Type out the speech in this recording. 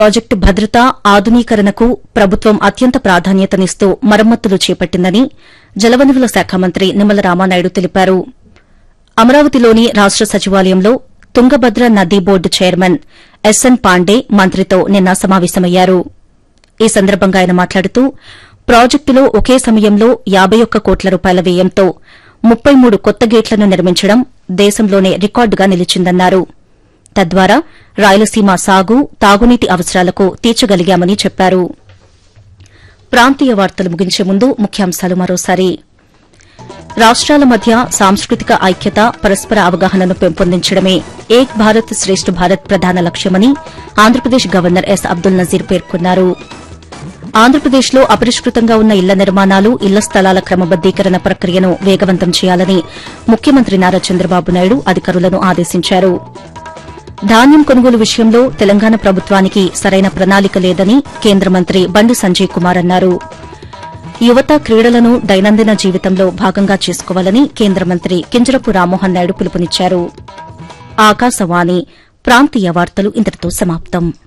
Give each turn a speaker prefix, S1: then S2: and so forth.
S1: project భద్రత ఆధునీకరణకు ప్రభుత్వం అత్యంత ప్రాధాన్యతనిస్తూ మరమ్మతులు చేపట్టిందని జలవనరుల శాఖ మంత్రి నిమ్మల రామానాయుడు తెలిపారు అమరావతిలోని రాష్ట సచివాలయంలో తుంగభద్ర నదీ బోర్డు చైర్మన్ ఎస్ఎన్ పాండే మంత్రితో నిన్న సమావేశమయ్యారు ఈ సందర్భంగా ఆయన మాట్లాడుతూ ప్రాజెక్టులో ఒకే సమయంలో యాబై ఒక్క కోట్ల రూపాయల వ్యయంతో ముప్పై మూడు కొత్త గేట్లను నిర్మించడం దేశంలోనే రికార్డుగా నిలిచిందన్నారు తద్వారా రాయలసీమ సాగు తాగునీటి అవసరాలకు తీర్చగలిగామని చెప్పారు ప్రాంతీయ వార్తలు ముగించే ముందు ముఖ్యాంశాలు మరోసారి రాష్ట్రాల మధ్య సాంస్కృతిక ఐక్యత పరస్పర అవగాహనను పెంపొందించడమే ఏక్ భారత్ శ్రేష్ఠ భారత్ ప్రధాన లక్ష్యమని ఆంధ్రప్రదేశ్ గవర్నర్ ఎస్ అబ్దుల్ నజీర్ పేర్కొన్నారు ఆంధ్రప్రదేశ్లో అపరిష్కృతంగా ఉన్న ఇళ్ల నిర్మాణాలు ఇళ్ల స్థలాల క్రమబద్దీకరణ ప్రక్రియను వేగవంతం చేయాలని ముఖ్యమంత్రి నారా చంద్రబాబు నాయుడు అధికారులను ఆదేశించారు ధాన్యం కొనుగోలు విషయంలో తెలంగాణ ప్రభుత్వానికి సరైన ప్రణాళిక లేదని కేంద్ర మంత్రి బండి సంజయ్ కుమార్ అన్నారు యువత క్రీడలను దైనందిన జీవితంలో భాగంగా చేసుకోవాలని కేంద్ర మంత్రి కింజరపు రామ్మోహన్ నాయుడు పిలుపునిచ్చారు ఆకాశవాణి ప్రాంతీయ వార్తలు ఇంతటితో సమాప్తం